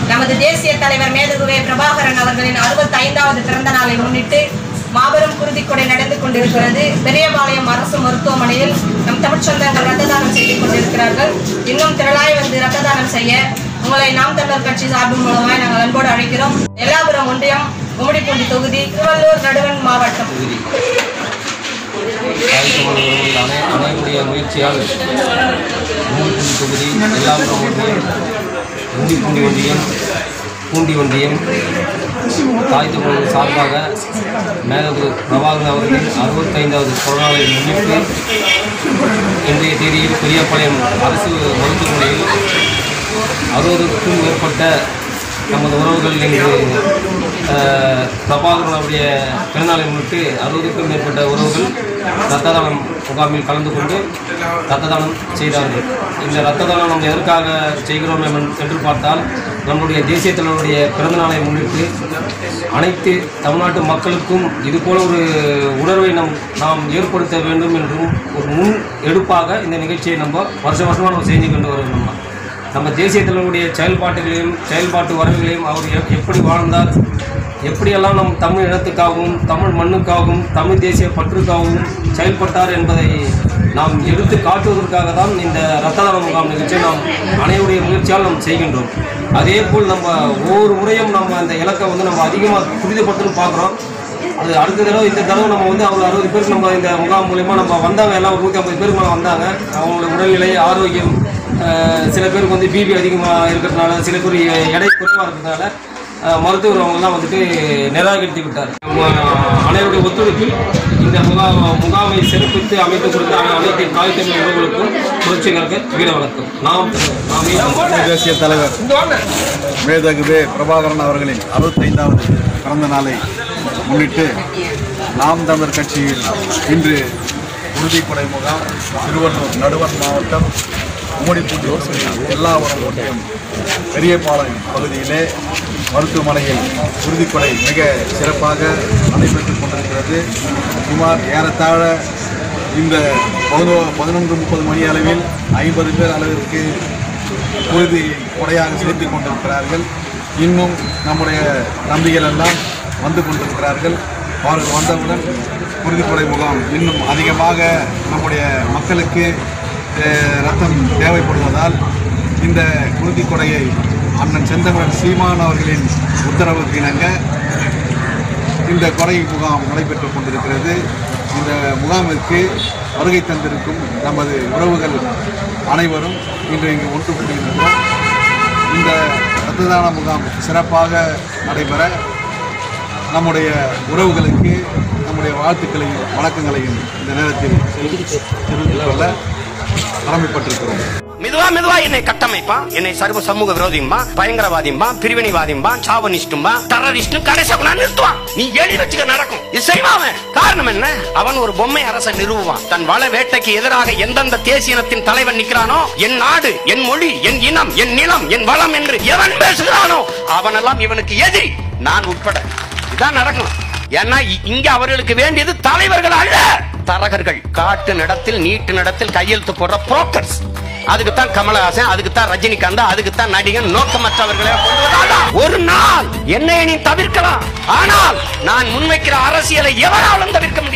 நமது தேசிய தலைவர் மேதகுவே பிரபாகரன் அவர்களின் அறுபத்தி ஐந்தாவது பிறந்த நாளை முன்னிட்டு மாபெரும் குருதிக்கொடை நடந்து கொண்டிருக்கிறது பெரியபாளையம் அரசு மருத்துவமனையில் நம் தமிழ்ச் சொந்தங்கள் ரத்த தானம் செய்து கொண்டிருக்கிறார்கள் இன்னும் திரளாய் வந்து ரத்த தானம் செய்ய உங்களை நாம் தமிழர் கட்சி சார்பு மூலமாய் நாங்கள் அன்போடு அழைக்கிறோம் எல்லாபுரம் ஒன்றியம் கும்மிடிப்பூண்டி தொகுதி திருவள்ளூர் நடுவன் மாவட்டம் தாய்த்தமிழர்கள் அனை அனைவருடைய முயற்சியால் மூலிப்பூண்டி தொகுதி எல்லாபுரம் ஒன்றியம் மூலிப்பூண்டி ஒன்றியம் பூண்டி ஒன்றியம் தாய் தமிழர்கள் சார்பாக மேலது பிரபாகரன் அவர்களின் அறுபத்தைந்தாவது பிறந்தநாளை முன்னிட்டு இன்றைய தேதியில் பெரியபாளையம் அரசு மருத்துவமனையில் அறுபதுக்கும் மேற்பட்ட நமது உறவுகள் இன்று அஹ், பிரபாகரன் அவருடைய பிறந்தநாளை முன்னிட்டு அறுபதுக்கும் மேற்பட்ட உறவுகள் ரத்த தானம் முகாமில் கலந்து கொண்டு ரத்த தானம் செய்தார்கள் இந்த ரத்த தானம் நாம் எதற்காக செய்கிறோம் என்று- என்று பார்த்தால் நம்முடைய தேசிய தலைவருடைய பிறந்தநாளை முன்னிட்டு அனைத்து தமிழ்நாட்டு மக்களுக்கும் இதுபோல ஒரு உணர்வை நம் நாம் ஏற்படுத்த வேண்டும் என்றும் ஒரு முன் எடுப்பாக இந்த நிகழ்ச்சியை நம்ம வருஷ வருஷமாக நம்ம செஞ்சு கொண்டு வரோம் நம்ம நம்ம தேசிய தலைவருடைய செயல்பாட்டுகளையும் செயல்பாட்டு வரவுகளையும் அவர் எப்- எப்படி வாழ்ந்தார் எப்படியெல்லாம் நம் தமிழ் இனத்துக்காகவும் தமிழ் மண்ணுக்காகவும் தமிழ் தேசிய பற்றுக்காகவும் செயல்பட்டார் என்பதை நாம் எடுத்து காட்டுவதற்காக தான் இந்த ரத்த தான முகாம் நிகழ்ச்சியை நாம் அனைவருடைய முயற்சியால் நாம் செய்கின்றோம் அதே போல் நம்ம ஒவ்வொரு முறையும் நம்ம அந்த இலக்கை வந்து நம்ம அதிகமாக துரிதப்படுத்தணும்னு பார்க்குறோம் அது அடுத்த தடவை இந்த தடவை நம்ம வந்து அவங்க அறுபது பேருக்கு நம்ம இந்த முகாம் மூலயமா நம்ம வந்தாங்க எல்லாம் ஒரு நூற்றி ஐம்பது பேருக்கு மேலே வந்தாங்க அவங்களோட உடல்நிலை ஆரோக்கியம் அஹ், சில பேருக்கு வந்து பிபி அதிகமாக இருக்கிறதுனால சில பேர் எடை குறைவாக இருக்கிறதுனால அஹ், மருத்துவர் அவங்கெல்லாம் வந்துட்டு நிராகரித்து விட்டார் நம்ம அனைவருடைய ஒத்துழைப்பில் இந்த முகா முகாமை சிறப்பித்து அமைத்து கொடுத்த அனைத்து தாய் தமிழ் உறவுகளுக்கும் புரட்சிகருக்கு வீர வணக்கம் நாம் நாம் தேசிய தலைவர் மேதகுவே பிரபாகரன் அவர்களின் அறுபத்தைந்தாவது பிறந்த நாளை முன்னிட்டு நாம் தமிழர் கட்சியில் இன்று உறுதிப்படை முகாம் திருவள்ளூர் நடுவன் மாவட்டம் உம்மடிப்பூண்டி தொகுதி எல்லாவரம் ஒன்றியம் பெரியபாளையம் பகுதியிலே மருத்துவமனையில் உறுதிப்படை மிக சிறப்பாக நடைபெற்றுக் கொண்டிருக்கிறது சுமார் ஏறத்தாழ இந்த பதினோ பதினொன்று முப்பது மணி அளவில் ஐம்பது பேர் அளவிற்கு உறுதி கொடையாக சேர்த்து கொண்டிருக்கிறார்கள் இன்னும் நம்முடைய தம்பிகள் எல்லாம் வந்து கொண்டிருக்கிறார்கள் அவர்கள் வந்தவுடன் உறுதிப்படை முகாம் இன்னும் அதிகமாக நம்முடைய மக்களுக்கு அஹ், ரத்தம் தேவைப்படுவதால் இந்த உறுதிக்கொடையை அண்ணன் செந்தமிழன் சீமான் அவர்களின் உத்தரவுக்கு இணங்க இந்த கொடை முகாம் நடைபெற்றுக் கொண்டிருக்கிறது இந்த முகாமிற்கு வருகை தந்திருக்கும் நமது உறவுகள் அனைவரும் இன்று இங்கு ஒன்று கூடியிருக்கிறோம் இந்த இரத்த தான முகாம் சிறப்பாக நடைபெற நம்முடைய உறவுகளுக்கு நம்முடைய வாழ்த்துக்களையும் வணக்கங்களையும் இந்த நேரத்தில் தெரிவித்துக் கொள்ள கடமைப்பட்டிருக்கிறோம் மெதுவா மெதுவா என்னை கட்டமைப்பான் என்னை சர்வ சமூக விரோதியும்பா பயங்கரவாதியும்பா பிரிவினைவாதியும்பா சாவனிஸ்டும்பா டெரரிஸ்டும் கடைசியா நான் நிறுத்துவான் நீ எழுதி வச்சுக்க நடக்கும் இது செய்வான் அவன். காரணம் என்ன அவன் ஒரு பொம்மை அரசை நிறுவுவான் தன் வள வேட்டைக்கு எதிராக எந்தெந்த தேசிய இனத்தின் தலைவன் நிற்கிறானோ என் நாடு என் மொழி என் இனம் என் நிலம் என் வளம் என்று எவன் பேசுகிறானோ அவனெல்லாம் இவனுக்கு எதிரி நான் உட்பட இதான் நடக்கும் ஏன்னா இ- இங்க அவர்களுக்கு வேண்டியது தலைவர்கள் அல்ல தரகர்கள் காட்டு நடத்தில் நீட்டு நடத்தில் கையெழுத்து போடுற புரோக்கர்ஸ் அதுக்குத்தான் கமலஹாசன் அதுக்குத்தான் ரஜினிகாந்த் அதுக்குத்தான் நடிகன் நோக்கமற்றவர்களை கொண்டு வந்தாங்க. ஒரு நாள் என்னை நீ தவிர்க்கலாம் ஆனால் நான் முன்வைக்கிற அரசியலை எவராலும் தவிர்க்க முடியாது